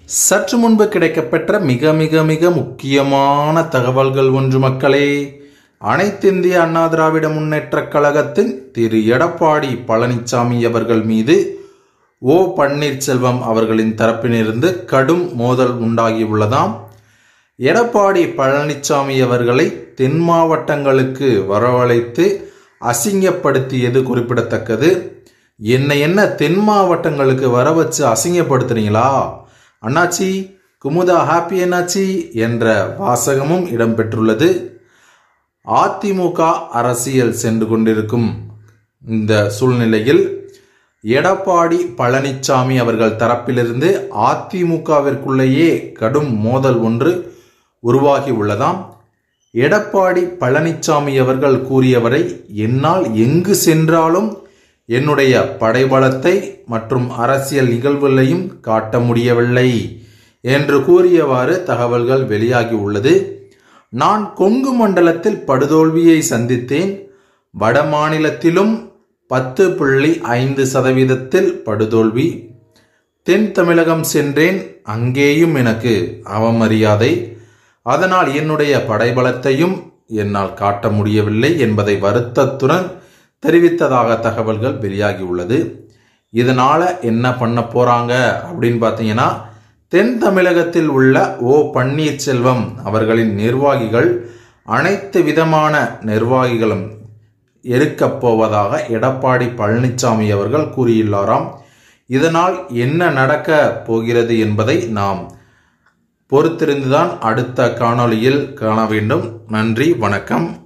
சற்று முன்பு கிடைக்கப்பெற்ற மிக மிக மிக முக்கியமான தகவல்கள் ஒன்று மக்களே அனைத்திந்திய அண்ணா திராவிட முன்னேற்றக் கழகத்தின் திரு எடப்பாடி பழனிசாமி அவர்கள் மீது ஓ பன்னீர்செல்வம் அவர்களின் தரப்பிலிருந்து கடும் மோதல் உண்டாகியுள்ளதாம் எடப்பாடி பழனிசாமி அவர்களை தென் மாவட்டங்களுக்கு வரவழைத்து அசிங்கப்படுத்தியது குறிப்பிடத்தக்கது என்ன என்ன தென் மாவட்டங்களுக்கு வர வச்சு அசிங்கப்படுத்துறீங்களா அண்ணாச்சி குமுதா ஹாப்பி அண்ணாச்சி என்ற வாசகமும் இடம்பெற்றுள்ளது அதிமுக அரசியல் சென்று கொண்டிருக்கும் இந்த சூழ்நிலையில் எடப்பாடி பழனிசாமி அவர்கள் தரப்பிலிருந்து அதிமுகவிற்குள்ளேயே கடும் மோதல் ஒன்று உருவாகி உள்ளதாம் எடப்பாடி பழனிசாமி அவர்கள் கூறியவரை என்னால் எங்கு சென்றாலும் என்னுடைய படைபலத்தை மற்றும் அரசியல் நிகழ்வுகளையும் காட்ட முடியவில்லை என்று கூறியவாறு தகவல்கள் வெளியாகி உள்ளது நான் கொங்கு மண்டலத்தில் படுதோல்வியை சந்தித்தேன் வட மாநிலத்திலும் பத்து புள்ளி ஐந்து சதவீதத்தில் படுதோல்வி தென் தமிழகம் சென்றேன் அங்கேயும் எனக்கு அவமரியாதை அதனால் என்னுடைய படைபலத்தையும் என்னால் காட்ட முடியவில்லை என்பதை வருத்தத்துடன் தெரிவித்ததாக தகவல்கள் வெளியாகி உள்ளது இதனால என்ன பண்ண போறாங்க அப்படின்னு பார்த்தீங்கன்னா தென் தமிழகத்தில் உள்ள ஓ பன்னீர்செல்வம் அவர்களின் நிர்வாகிகள் அனைத்து விதமான நிர்வாகிகளும் இருக்கப் போவதாக எடப்பாடி பழனிசாமி அவர்கள் கூறியுள்ளாராம் இதனால் என்ன நடக்க போகிறது என்பதை நாம் பொறுத்திருந்துதான் அடுத்த காணொளியில் காண வேண்டும் நன்றி வணக்கம்